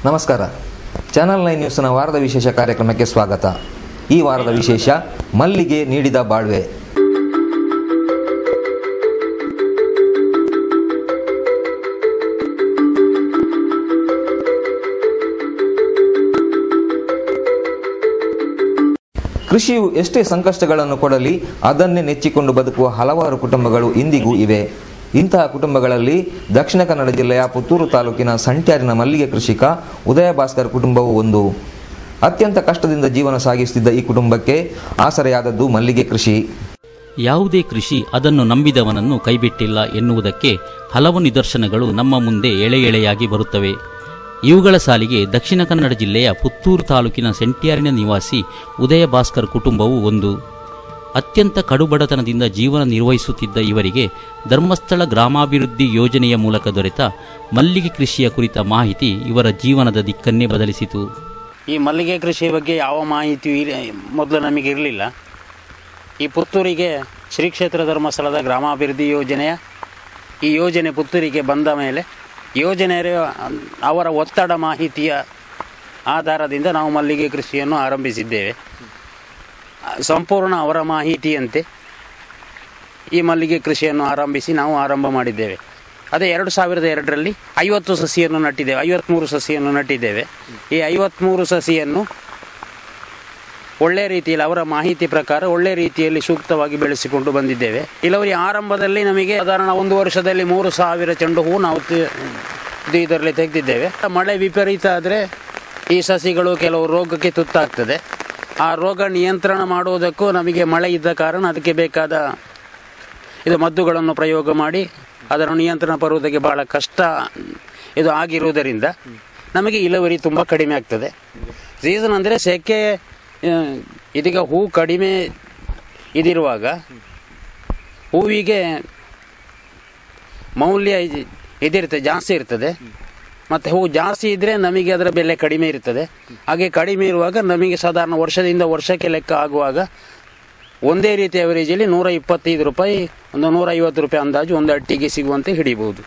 ನಮಸ್ಕಾರ channel nine ನ್ಯೂಸ್ನ ವಾರದ ವಿಶೇಷ ಕಾರ್ಯಕ್ರಮಕ್ಕೆ ಸ್ವಾಗತ ಈ ವಾರದ ವಿಶೇಷ ಮಲ್ಲಿಗೆ ನೀಡಿದ ಬಾಳ್ವೆ ಕೃಷಿಯು ಎಷ್ಟೇ ಸಂಕಷ್ಟಗಳನ್ನು ಕೊಡಲಿ ಅದನ್ನೇ ನೆಚ್ಚಿಕೊಂಡು ಬದುಕುವ ಹಲವಾರು ಕುಟುಂಬಗಳು ಇಂದಿಗೂ ಇವೆ ಇಂತಹ ಕುಟುಂಬಗಳಲ್ಲಿ ದಕ್ಷಿಣ ಕನ್ನಡ ಜಿಲ್ಲೆಯ ಪುತ್ತೂರು ತಾಲೂಕಿನ ಸಂಟ್ಯಾರಿನ ಮಲ್ಲಿಗೆ ಕೃಷಿಕ ಉದಯ ಭಾಸ್ಕರ್ ಕುಟುಂಬವು ಒಂದು ಅತ್ಯಂತ ಕಷ್ಟದಿಂದ ಜೀವನ ಸಾಗಿಸುತ್ತಿದ್ದ ಈ ಕುಟುಂಬಕ್ಕೆ ಆಸರೆಯಾದದ್ದು ಮಲ್ಲಿಗೆ ಕೃಷಿ ಯಾವುದೇ ಕೃಷಿ ಅದನ್ನು ನಂಬಿದವನನ್ನು ಕೈಬಿಟ್ಟಿಲ್ಲ ಎನ್ನುವುದಕ್ಕೆ ಹಲವು ನಿದರ್ಶನಗಳು ನಮ್ಮ ಮುಂದೆ ಎಳೆ ಎಳೆಯಾಗಿ ಬರುತ್ತವೆ ಇವುಗಳ ಸಾಲಿಗೆ ದಕ್ಷಿಣ ಕನ್ನಡ ಜಿಲ್ಲೆಯ ಪುತ್ತೂರು ತಾಲೂಕಿನ ಸೆಂಟ್ಯಾರಿನ ನಿವಾಸಿ ಉದಯ ಭಾಸ್ಕರ್ ಕುಟುಂಬವು ಒಂದು ಅತ್ಯಂತ ಕಡುಬಡತನದಿಂದ ಜೀವನ ನಿರ್ವಹಿಸುತ್ತಿದ್ದ ಇವರಿಗೆ ಧರ್ಮಸ್ಥಳ ಗ್ರಾಮಾಭಿವೃದ್ಧಿ ಯೋಜನೆಯ ಮೂಲಕ ದೊರೆತ ಮಲ್ಲಿಗೆ ಕೃಷಿಯ ಕುರಿತ ಮಾಹಿತಿ ಇವರ ಜೀವನದ ದಿಕ್ಕನ್ನೇ ಬದಲಿಸಿತು ಈ ಮಲ್ಲಿಗೆ ಕೃಷಿ ಬಗ್ಗೆ ಯಾವ ಮಾಹಿತಿಯೂ ಇರ ಮೊದಲು ನಮಗೆ ಇರಲಿಲ್ಲ ಈ ಪುತ್ತೂರಿಗೆ ಶ್ರೀ ಕ್ಷೇತ್ರ ಧರ್ಮಸ್ಥಳದ ಗ್ರಾಮಾಭಿವೃದ್ಧಿ ಯೋಜನೆಯ ಈ ಯೋಜನೆ ಪುತ್ತೂರಿಗೆ ಬಂದ ಮೇಲೆ ಯೋಜನೆಯ ಅವರ ಒತ್ತಡ ಮಾಹಿತಿಯ ಆಧಾರದಿಂದ ನಾವು ಮಲ್ಲಿಗೆ ಕೃಷಿಯನ್ನು ಆರಂಭಿಸಿದ್ದೇವೆ ಸಂಪೂರ್ಣ ಅವರ ಮಾಹಿತಿಯಂತೆ ಈ ಮಲ್ಲಿಗೆ ಕೃಷಿಯನ್ನು ಆರಂಭಿಸಿ ನಾವು ಆರಂಭ ಮಾಡಿದ್ದೇವೆ ಅದೇ ಎರಡು ಸಾವಿರದ ಎರಡರಲ್ಲಿ ಐವತ್ತು ಸಸಿಯನ್ನು ನಟ್ಟಿದ್ದೇವೆ ಐವತ್ತ್ಮೂರು ಸಸಿಯನ್ನು ನಟ್ಟಿದ್ದೇವೆ ಈ ಐವತ್ತ್ಮೂರು ಸಸಿಯನ್ನು ಒಳ್ಳೆ ರೀತಿಯಲ್ಲಿ ಅವರ ಮಾಹಿತಿ ಪ್ರಕಾರ ಒಳ್ಳೆ ರೀತಿಯಲ್ಲಿ ಸೂಕ್ತವಾಗಿ ಬೆಳೆಸಿಕೊಂಡು ಬಂದಿದ್ದೇವೆ ಇಲ್ಲವರಿ ಆರಂಭದಲ್ಲಿ ನಮಗೆ ಸಾಧಾರಣ ಒಂದು ವರ್ಷದಲ್ಲಿ ಮೂರು ಸಾವಿರ ಚೆಂಡು ಹೂ ನಾವು ತಿ- ಇದು ಇದರಲ್ಲಿ ತೆಗೆದಿದ್ದೇವೆ ಮಳೆ ವಿಪರೀತ ಆದರೆ ಈ ಸಸಿಗಳು ಕೆಲವು ರೋಗಕ್ಕೆ ತುತ್ತಾಗ್ತದೆ ಆ ರೋಗ ನಿಯಂತ್ರಣ ಮಾಡುವುದಕ್ಕೂ ನಮಗೆ ಮಳೆ ಇದ್ದ ಕಾರಣ ಅದಕ್ಕೆ ಬೇಕಾದ ಇದು ಮದ್ದುಗಳನ್ನು ಪ್ರಯೋಗ ಮಾಡಿ ಅದನ್ನು ನಿಯಂತ್ರಣ ಬರುವುದಕ್ಕೆ ಬಹಳ ಕಷ್ಟ ಇದು ಆಗಿರುವುದರಿಂದ ನಮಗೆ ಇಳುವರಿ ತುಂಬ ಕಡಿಮೆ ಆಗ್ತದೆ ಸೀಸನ್ ಅಂದರೆ ಸೆಕೆ ಆ, ಇದೀಗ ಹೂ ಕಡಿಮೆ ಇದಿರುವಾಗ ಹೂವಿಗೆ ಮೌಲ್ಯ ಇದ್- ಇದಿರ್ತದೆ ಜಾಸ್ತಿ ಇರ್ತದೆ ಮತ್ತು ಹೂ ಜಾಸ್ತಿ ಇದ್ದರೆ ನಮಗೆ ಅದರ ಬೆಲೆ ಕಡಿಮೆ ಇರ್ತದೆ ಹಾಗೆ ಕಡಿಮೆ ಇರುವಾಗ ನಮಗೆ ಸಾಧಾರಣ ವರ್ಷದಿಂದ ವರ್ಷಕ್ಕೆ ಲೆಕ್ಕ ಆಗುವಾಗ ಒಂದೇ ರೀತಿ ಅವರೇಜಲ್ಲಿ ನೂರ ಇಪ್ಪತ್ತೈದು ರೂಪಾಯಿ ಒಂದು ನೂರ ಐವತ್ತು ರೂಪಾಯಿ ಅಂದಾಜು ಒಂದು ಅಟ್ಟಿಗೆ ಸಿಗುವಂತೆ ಹಿಡಿಬಹುದು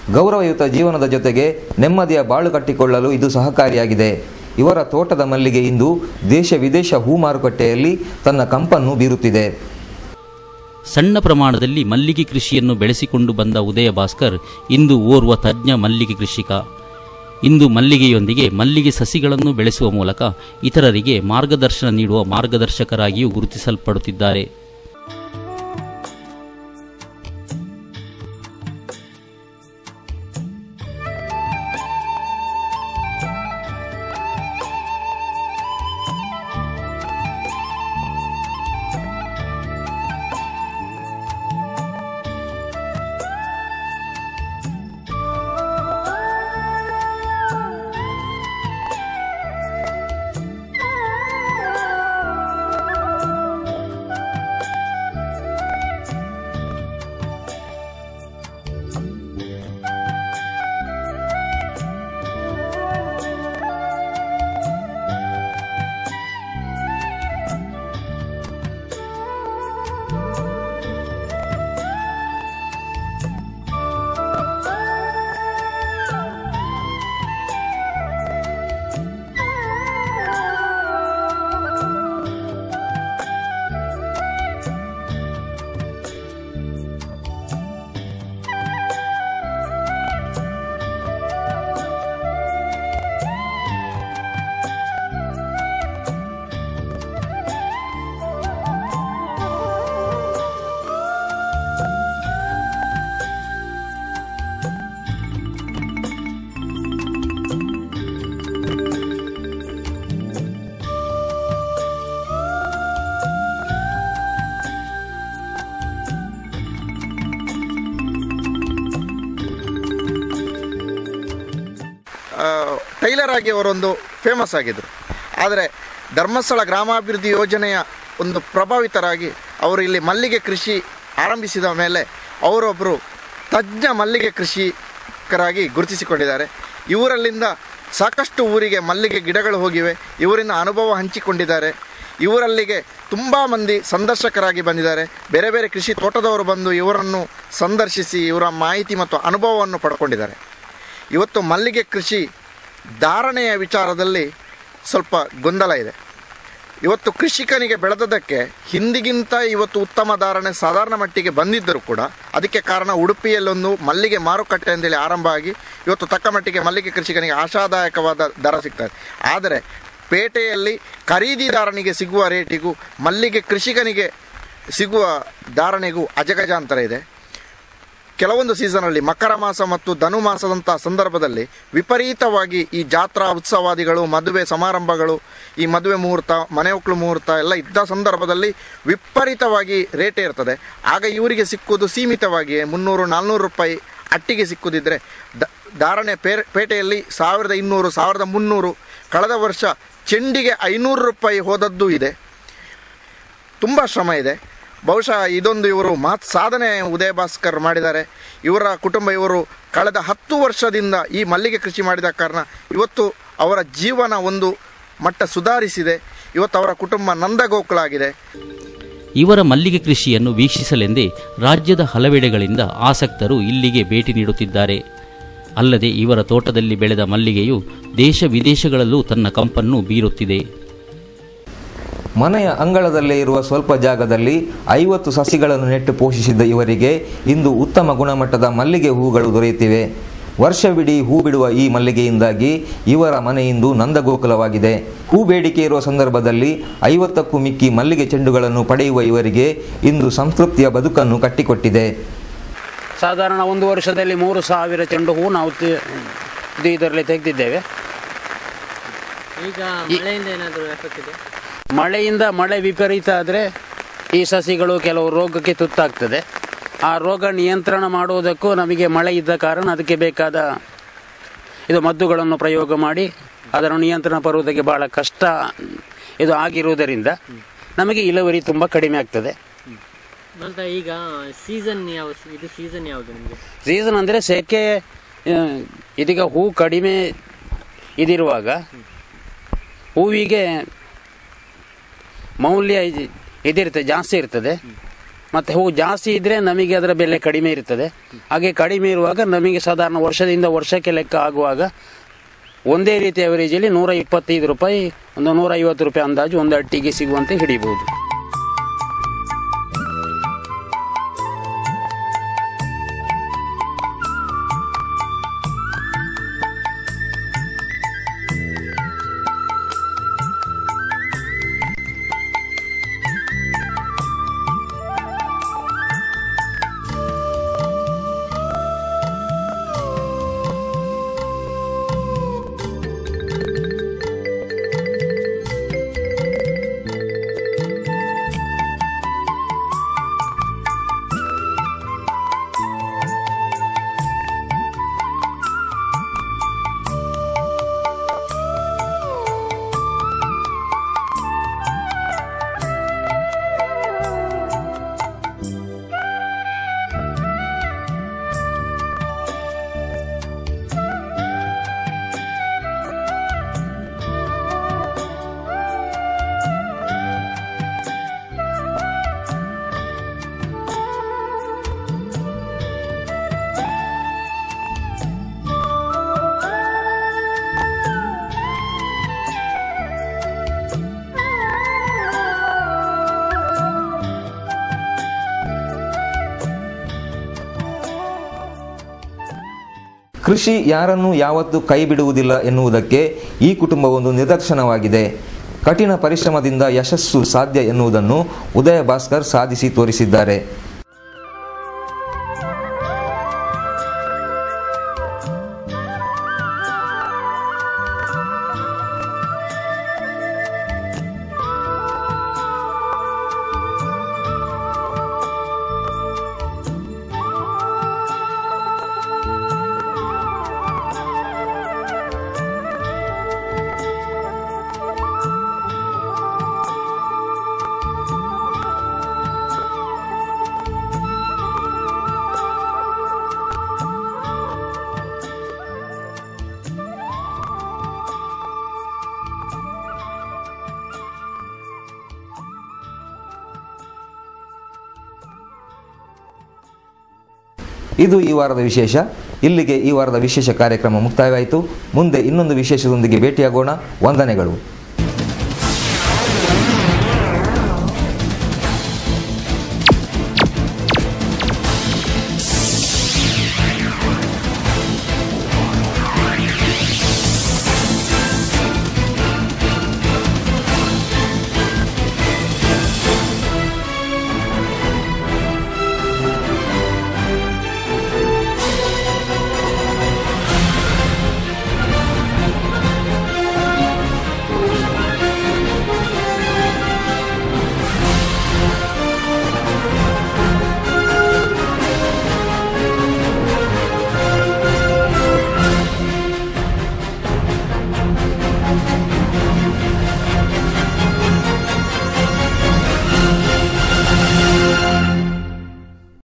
ಗೌರವಯುತ ಜೀವನದ ಜೊತೆಗೆ ನೆಮ್ಮದಿಯ ಬಾಳು ಕಟ್ಟಿಕೊಳ್ಳಲು ಇದು ಸಹಕಾರಿಯಾಗಿದೆ ಇವರ ತೋಟದ ಮಲ್ಲಿಗೆ ಇಂದು ದೇಶ ವಿದೇಶ ಹೂ ಮಾರುಕಟ್ಟೆಯಲ್ಲಿ ತನ್ನ ಕಂಪನ್ನು ಬೀರುತ್ತಿದೆ ಸಣ್ಣ ಪ್ರಮಾಣದಲ್ಲಿ ಮಲ್ಲಿಗೆ ಕೃಷಿಯನ್ನು ಬೆಳೆಸಿಕೊಂಡು ಬಂದ ಉದಯ ಭಾಸ್ಕರ್ ಇಂದು ಓರ್ವ ತಜ್ಞ ಮಲ್ಲಿಗೆ ಕೃಷಿಕ ಇಂದು ಮಲ್ಲಿಗೆಯೊಂದಿಗೆ ಮಲ್ಲಿಗೆ ಸಸಿಗಳನ್ನು ಬೆಳೆಸುವ ಮೂಲಕ ಇತರರಿಗೆ ಮಾರ್ಗದರ್ಶನ ನೀಡುವ ಮಾರ್ಗದರ್ಶಕರಾಗಿಯೂ ಗುರುತಿಸಲ್ಪಡುತ್ತಿದ್ದಾರೆ ಆ, ಟೈಲರ್ ಆಗಿ ಅವರೊಂದು ಫೇಮಸ್ ಆಗಿದ್ದರು ಆದರೆ ಧರ್ಮಸ್ಥಳ ಗ್ರಾಮಾಭಿವೃದ್ಧಿ ಯೋಜನೆಯ ಒಂದು ಪ್ರಭಾವಿತರಾಗಿ ಅವರು ಇಲ್ಲಿ ಮಲ್ಲಿಗೆ ಕೃಷಿ ಆರಂಭಿಸಿದ ಮೇಲೆ ಅವರೊಬ್ಬರು ತಜ್ಞ ಮಲ್ಲಿಗೆ ಕೃಷಿಕರಾಗಿ ಗುರುತಿಸಿಕೊಂಡಿದ್ದಾರೆ ಇವರಲ್ಲಿಂದ ಸಾಕಷ್ಟು ಊರಿಗೆ ಮಲ್ಲಿಗೆ ಗಿಡಗಳು ಹೋಗಿವೆ ಇವರಿಂದ ಅನುಭವ ಹಂಚಿಕೊಂಡಿದ್ದಾರೆ ಇವರಲ್ಲಿಗೆ ತುಂಬ ಮಂದಿ ಸಂದರ್ಶಕರಾಗಿ ಬಂದಿದ್ದಾರೆ ಬೇರೆ ಬೇರೆ ಕೃಷಿ ತೋಟದವರು ಬಂದು ಇವರನ್ನು ಸಂದರ್ಶಿಸಿ ಇವರ ಮಾಹಿತಿ ಮತ್ತು ಅನುಭವವನ್ನು ಪಡ್ಕೊಂಡಿದ್ದಾರೆ ಇವತ್ತು ಮಲ್ಲಿಗೆ ಕೃಷಿ ಧಾರಣೆಯ ವಿಚಾರದಲ್ಲಿ ಸ್ವಲ್ಪ ಗೊಂದಲ ಇದೆ ಇವತ್ತು ಕೃಷಿಕನಿಗೆ ಬೆಳೆದದಕ್ಕೆ ಹಿಂದಿಗಿಂತ ಇವತ್ತು ಉತ್ತಮ ಧಾರಣೆ ಸಾಧಾರಣ ಮಟ್ಟಿಗೆ ಬಂದಿದ್ದರೂ ಕೂಡ ಅದಕ್ಕೆ ಕಾರಣ ಉಡುಪಿಯಲ್ಲೊಂದು ಮಲ್ಲಿಗೆ ಮಾರುಕಟ್ಟೆ ಅಂತೇಳಿ ಆರಂಭ ಆಗಿ ಇವತ್ತು ತಕ್ಕ ಮಟ್ಟಿಗೆ ಮಲ್ಲಿಗೆ ಕೃಷಿಕನಿಗೆ ಆಶಾದಾಯಕವಾದ ದರ ಸಿಗ್ತದೆ ಆದರೆ ಪೇಟೆಯಲ್ಲಿ ಖರೀದಿದಾರನಿಗೆ ಸಿಗುವ ರೇಟಿಗೂ ಮಲ್ಲಿಗೆ ಕೃಷಿಕನಿಗೆ ಸಿಗುವ ಧಾರಣೆಗೂ ಅಜಗಜಾಂತರ ಇದೆ ಕೆಲವೊಂದು ಸೀಸನಲ್ಲಿ ಮಕರ ಮಾಸ ಮತ್ತು ಧನು ಮಾಸದಂಥ ಸಂದರ್ಭದಲ್ಲಿ ವಿಪರೀತವಾಗಿ ಈ ಜಾತ್ರಾ ಉತ್ಸವಾದಿಗಳು ಮದುವೆ ಸಮಾರಂಭಗಳು ಈ ಮದುವೆ ಮುಹೂರ್ತ ಮನೆ ಒಕ್ಕಲು ಮುಹೂರ್ತ ಎಲ್ಲ ಇದ್ದ ಸಂದರ್ಭದಲ್ಲಿ ವಿಪರೀತವಾಗಿ ರೇಟ್ ಇರ್ತದೆ ಆಗ ಇವರಿಗೆ ಸಿಕ್ಕುವುದು ಸೀಮಿತವಾಗಿ ಮುನ್ನೂರು ನಾಲ್ನೂರು ರೂಪಾಯಿ ಅಟ್ಟಿಗೆ ಸಿಕ್ಕುದಿದ್ರೆ ದ ಧಾರಣೆ ಪೇ ಪೇಟೆಯಲ್ಲಿ ಸಾವಿರದ ಇನ್ನೂರು ಸಾವಿರದ ಮುನ್ನೂರು ಕಳೆದ ವರ್ಷ ಚೆಂಡಿಗೆ ಐನೂರು ರೂಪಾಯಿ ಹೋದದ್ದು ಇದೆ ತುಂಬ ಶ್ರಮ ಇದೆ ಬಹುಶಃ ಇದೊಂದು ಇವರು ಮಹತ್ ಸಾಧನೆ ಉದಯ ಭಾಸ್ಕರ್ ಮಾಡಿದ್ದಾರೆ ಇವರ ಕುಟುಂಬ ಇವರು ಕಳೆದ ಹತ್ತು ವರ್ಷದಿಂದ ಈ ಮಲ್ಲಿಗೆ ಕೃಷಿ ಮಾಡಿದ ಕಾರಣ ಇವತ್ತು ಅವರ ಜೀವನ ಒಂದು ಮಟ್ಟ ಸುಧಾರಿಸಿದೆ ಇವತ್ತು ಅವರ ಕುಟುಂಬ ನಂದಗೋಕುಲ ಆಗಿದೆ ಇವರ ಮಲ್ಲಿಗೆ ಕೃಷಿಯನ್ನು ವೀಕ್ಷಿಸಲೆಂದೇ ರಾಜ್ಯದ ಹಲವೆಡೆಗಳಿಂದ ಆಸಕ್ತರು ಇಲ್ಲಿಗೆ ಭೇಟಿ ನೀಡುತ್ತಿದ್ದಾರೆ ಅಲ್ಲದೆ ಇವರ ತೋಟದಲ್ಲಿ ಬೆಳೆದ ಮಲ್ಲಿಗೆಯು ದೇಶ ವಿದೇಶಗಳಲ್ಲೂ ತನ್ನ ಕಂಪನ್ನು ಬೀರುತ್ತಿದೆ ಮನೆಯ ಅಂಗಳದಲ್ಲೇ ಇರುವ ಸ್ವಲ್ಪ ಜಾಗದಲ್ಲಿ ಐವತ್ತು ಸಸಿಗಳನ್ನು ನೆಟ್ಟು ಪೋಷಿಸಿದ್ದ ಇವರಿಗೆ ಇಂದು ಉತ್ತಮ ಗುಣಮಟ್ಟದ ಮಲ್ಲಿಗೆ ಹೂಗಳು ದೊರೆಯುತ್ತಿವೆ ವರ್ಷವಿಡೀ ಹೂ ಬಿಡುವ ಈ ಮಲ್ಲಿಗೆಯಿಂದಾಗಿ ಇವರ ಮನೆ ಇಂದು ನಂದಗೋಕುಲವಾಗಿದೆ ಹೂ ಬೇಡಿಕೆ ಇರುವ ಸಂದರ್ಭದಲ್ಲಿ ಐವತ್ತಕ್ಕೂ ಮಿಕ್ಕಿ ಮಲ್ಲಿಗೆ ಚೆಂಡುಗಳನ್ನು ಪಡೆಯುವ ಇವರಿಗೆ ಇಂದು ಸಂತೃಪ್ತಿಯ ಬದುಕನ್ನು ಕಟ್ಟಿಕೊಟ್ಟಿದೆ ಸಾಧಾರಣ ಒಂದು ವರ್ಷದಲ್ಲಿ ಮೂರು ಸಾವಿರ ಚೆಂಡು ಹೂ ನಾವು ತಿ- ಇದು ಇದರಲ್ಲಿ ತೆಗೆದಿದ್ದೇವೆ ಈಗ ಮಳೆಯಿಂದ ಏನಾದರೂ ಎಫೆಕ್ಟ್ ಇದೆ ಮಳೆಯಿಂದ ಮಳೆ ವಿಪರೀತ ಆದರೆ ಈ ಸಸಿಗಳು ಕೆಲವು ರೋಗಕ್ಕೆ ತುತ್ತಾಗ್ತದೆ ಆ ರೋಗ ನಿಯಂತ್ರಣ ಮಾಡುವುದಕ್ಕೂ ನಮಗೆ ಮಳೆ ಇದ್ದ ಕಾರಣ ಅದಕ್ಕೆ ಬೇಕಾದ ಇದು ಮದ್ದುಗಳನ್ನು ಪ್ರಯೋಗ ಮಾಡಿ ಅದನ್ನು ನಿಯಂತ್ರಣ ಬರುವುದಕ್ಕೆ ಬಹಳ ಕಷ್ಟ ಇದು ಆಗಿರುವುದರಿಂದ ನಮಗೆ ಇಳುವರಿ ತುಂಬ ಕಡಿಮೆ ಆಗ್ತದೆ ನಂತರ ಈಗ ಸೀಸನ್ ಯಾವ ಇದು ಸೀಸನ್ ಯಾವುದು ನಿಮಗೆ ಸೀಸನ್ ಅಂದರೆ ಸೆಕೆ ಆ, ಇದೀಗ ಹೂ ಕಡಿಮೆ ಇದಿರುವಾಗ ಹೂವಿಗೆ ಮೌಲ್ಯ ಇದ್- ಇದಿರ್ತದೆ ಜಾಸ್ತಿ ಇರ್ತದೆ ಮತ್ತು ಹೂ ಜಾಸ್ತಿ ಇದ್ದರೆ ನಮಗೆ ಅದರ ಬೆಲೆ ಕಡಿಮೆ ಇರ್ತದೆ ಹಾಗೆ ಕಡಿಮೆ ಇರುವಾಗ ನಮಗೆ ಸಾಧಾರಣ ವರ್ಷದಿಂದ ವರ್ಷಕ್ಕೆ ಲೆಕ್ಕ ಆಗುವಾಗ ಒಂದೇ ರೀತಿ ಅವರೇಜಲ್ಲಿ ನೂರ ಇಪ್ಪತ್ತೈದು ರೂಪಾಯಿ ಒಂದು ನೂರ ಐವತ್ತು ರೂಪಾಯಿ ಅಂದಾಜು ಒಂದು ಅಟ್ಟಿಗೆ ಸಿಗುವಂತೆ ಹಿಡಿಬಹುದು ಕೃಷಿ ಯಾರನ್ನೂ ಯಾವತ್ತೂ ಕೈ ಬಿಡುವುದಿಲ್ಲ ಎನ್ನುವುದಕ್ಕೆ ಈ ಕುಟುಂಬ ಒಂದು ನಿದರ್ಶನವಾಗಿದೆ ಕಠಿಣ ಪರಿಶ್ರಮದಿಂದ ಯಶಸ್ಸು ಸಾಧ್ಯ ಎನ್ನುವುದನ್ನು ಉದಯ ಭಾಸ್ಕರ್ ಸಾಧಿಸಿ ತೋರಿಸಿದ್ದಾರೆ ಇದು ಈ ವಾರದ ವಿಶೇಷ ಇಲ್ಲಿಗೆ ಈ ವಾರದ ವಿಶೇಷ ಕಾರ್ಯಕ್ರಮ ಮುಕ್ತಾಯವಾಯಿತು ಮುಂದೆ ಇನ್ನೊಂದು ವಿಶೇಷದೊಂದಿಗೆ ಭೇಟಿಯಾಗೋಣ ವಂದನೆಗಳು